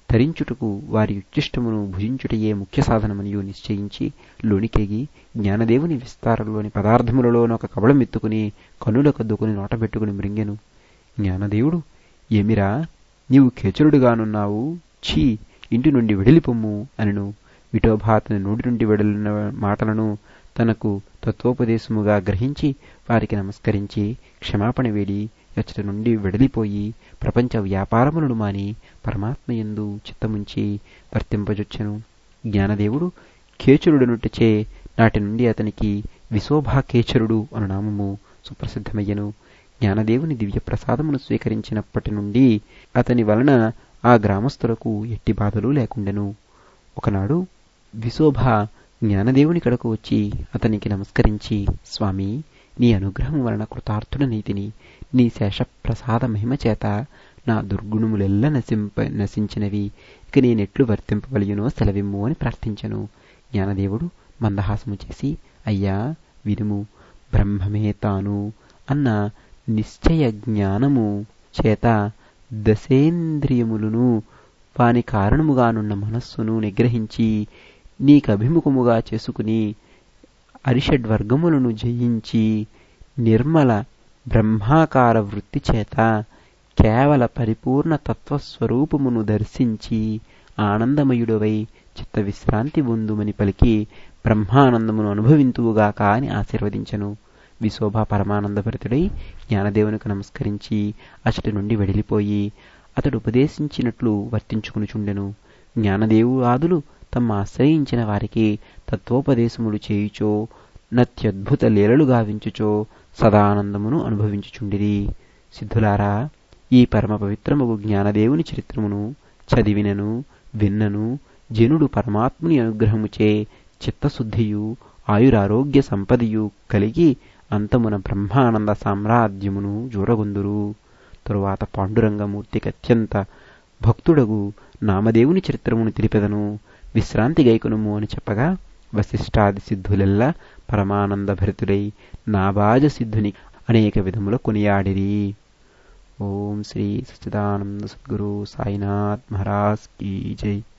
తరించుటకు వారి ఉచ్చిష్టమును భుజించుటయే ముఖ్య సాధనమనియు నిశ్చయించి లోనికెగి జ్ఞానదేవుని విస్తారంలోని పదార్థములలోనొక కబళం ఎత్తుకుని కన్నుల కద్దుకుని నోటబెట్టుకుని మృంగెను జ్ఞానదేవుడు ఏమిరా నీవు కేచరుడుగానున్నావు ఛీ ఇంటి నుండి వెడలిపొమ్ము అనను విఠోబా అతని నోటి నుండి వెడలిన మాటలను తనకు తత్వోపదేశముగా గ్రహించి వారికి నమస్కరించి క్షమాపణ వేడి అచ్చటి నుండి వెడలిపోయి ప్రపంచ వ్యాపారములను మాని పరమాత్మయందు చిత్తముంచి వర్తింపజొచ్చెను జ్ఞానదేవుడు కేచురుడనుటచే నాటి నుండి అతనికి విశోభా కేచరుడు అను నామము సుప్రసిద్ధమయ్యను జ్ఞానదేవుని దివ్య ప్రసాదమును స్వీకరించినప్పటి నుండి అతని వలన ఆ గ్రామస్తులకు ఎట్టి బాధలు లేకుండెను ఒకనాడు విశోభ జ్ఞానదేవుని కడకు వచ్చి అతనికి నమస్కరించి స్వామి నీ అనుగ్రహం వలన కృతార్థుడనైతిని నీ శేషప్రసాద మహిమ చేత నా దుర్గుణములెల్ల నశింప నశించినవి ఇక నేనెట్లు వర్తింపవలయునో సెలవిమ్ము అని ప్రార్థించను జ్ఞానదేవుడు మందహాసము చేసి అయ్యా వినుము బ్రహ్మమే తాను అన్న నిశ్చయ జ్ఞానము చేత దశేంద్రియములను వాని కారణముగానున్న మనస్సును నిగ్రహించి నీకభిముఖముగా చేసుకుని అరిషడ్వర్గములను జయించి నిర్మల బ్రహ్మాకార వృత్తి చేత కేవల పరిపూర్ణ తత్వస్వరూపమును దర్శించి ఆనందమయుడవై చిత్త విశ్రాంతి పొందుమని పలికి బ్రహ్మానందమును అనుభవింతువుగాక అని ఆశీర్వదించను విశోభ పరమానందభరితుడై జ్ఞానదేవునికి నమస్కరించి అచటి నుండి వెడిలిపోయి అతడు ఉపదేశించినట్లు వర్తించుకునుచుండెను జ్ఞానదేవులాదులు తమ ఆశ్రయించిన వారికి తత్వోపదేశములు చేయుచో నత్యద్భుత లీలలు గావించుచో సదానందమును అనుభవించుచుండిరి సిద్ధులారా ఈ పరమ పవిత్రముగు జ్ఞానదేవుని చరిత్రమును చదివినను విన్నను జనుడు పరమాత్ముని అనుగ్రహముచే చిత్తశుద్ధియు ఆయురారోగ్య సంపదయు కలిగి అంతమున బ్రహ్మానంద సామ్రాజ్యమును జూరగొందురు తరువాత పాండురంగమూర్తికి అత్యంత భక్తుడగు నామదేవుని చరిత్రమును తెలిపెదను విశ్రాంతి గైకునుము అని చెప్పగా వశిష్టాది సిద్ధులెల్లా పరమానంద భరితుడై నాబాజ సిద్ధుని అనేక విధముల కొనియాడిరి ఓం శ్రీ సచ్చిదానంద సద్గురు సాయినాథ్ మహారాజ్ కీ జై